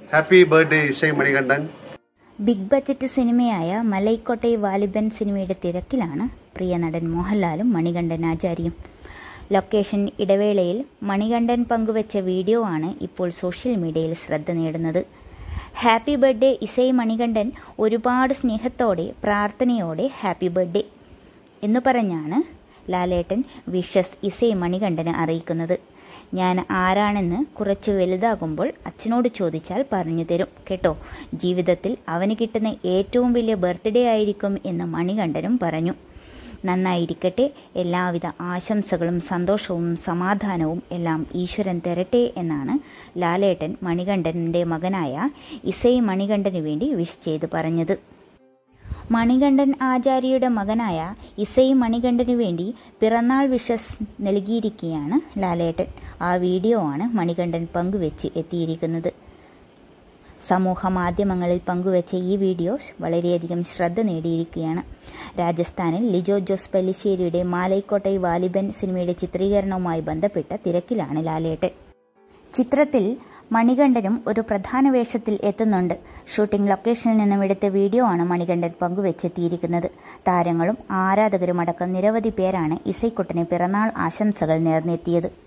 happy birthday Isai Manikandan big budget സിനിമയായ മലൈക്കോട്ടെ വാലിബൻ സിനിമയുടെ തിരക്കിലാണ് പ്രിയ നടൻ മോഹൻലാലും മണികണ്ഠൻ ആചാര്യയും ലൊക്കേഷൻ ഇടവേളയിൽ മണികണ്ഠൻ പങ്കുവച്ച വീഡിയോ ആണ് ഇപ്പോൾ സോഷ്യൽ മീഡിയയിൽ ശ്രദ്ധ നേടുന്നത് ഹാപ്പി ബർത്ത്ഡേ ഇസൈ മണികണ്ഠൻ ഒരുപാട് സ്നേഹത്തോടെ പ്രാർത്ഥനയോടെ ഹാപ്പി ബർത്ത്ഡേ എന്ന് പറഞ്ഞാണ് ലാലേട്ടൻ വിഷസ് ഇസൈ മണികണ്ഠന് അറിയിക്കുന്നത് ഞാൻ ആരാണെന്ന് കുറച്ച് വലുതാകുമ്പോൾ അച്ഛനോട് ചോദിച്ചാൽ പറഞ്ഞു തരും കേട്ടോ ജീവിതത്തിൽ അവന് കിട്ടുന്ന ഏറ്റവും വലിയ ബർത്ത്ഡേ ആയിരിക്കും എന്ന് മണികണ്ഠനും പറഞ്ഞു നന്നായിരിക്കട്ടെ എല്ലാവിധ ആശംസകളും സന്തോഷവും സമാധാനവും എല്ലാം ഈശ്വരൻ തരട്ടെ എന്നാണ് ലാലേട്ടൻ മണികണ്ഠൻ്റെ മകനായ ഇസൈ മണികണ്ഠന് വേണ്ടി വിഷ് ചെയ്ത് പറഞ്ഞത് മണികണ്ഠൻ ആചാര്യയുടെ മകനായ ഇസൈ മണികണ്ഠന് വേണ്ടി പിറന്നാൾ വിഷസ് നൽകിയിരിക്കുകയാണ് ലാലേട്ടൻ ആ വീഡിയോ ആണ് മണികണ്ഠൻ പങ്കുവെച്ച് എത്തിയിരിക്കുന്നത് സമൂഹ മാധ്യമങ്ങളിൽ പങ്കുവച്ച ഈ വീഡിയോ വളരെയധികം ശ്രദ്ധ നേടിയിരിക്കുകയാണ് രാജസ്ഥാനിൽ ലിജോ ജോസ് പല്ലിശ്ശേരിയുടെ മാലൈക്കോട്ടൈ വാലിബൻ സിനിമയുടെ ചിത്രീകരണവുമായി ബന്ധപ്പെട്ട തിരക്കിലാണ് ലാലേട്ടൻ ചിത്രത്തിൽ മണികണ്ഠനും ഒരു പ്രധാന വേഷത്തിൽ എത്തുന്നുണ്ട് ഷൂട്ടിംഗ് ലൊക്കേഷനിൽ നിന്നും എടുത്ത വീഡിയോ ആണ് മണികണ്ഠൻ പങ്കുവെച്ചെത്തിയിരിക്കുന്നത് താരങ്ങളും ആരാധകരും അടക്കം നിരവധി പേരാണ് ഇസൈക്കുട്ടന് പിറന്നാൾ ആശംസകൾ നേർന്നെത്തിയത്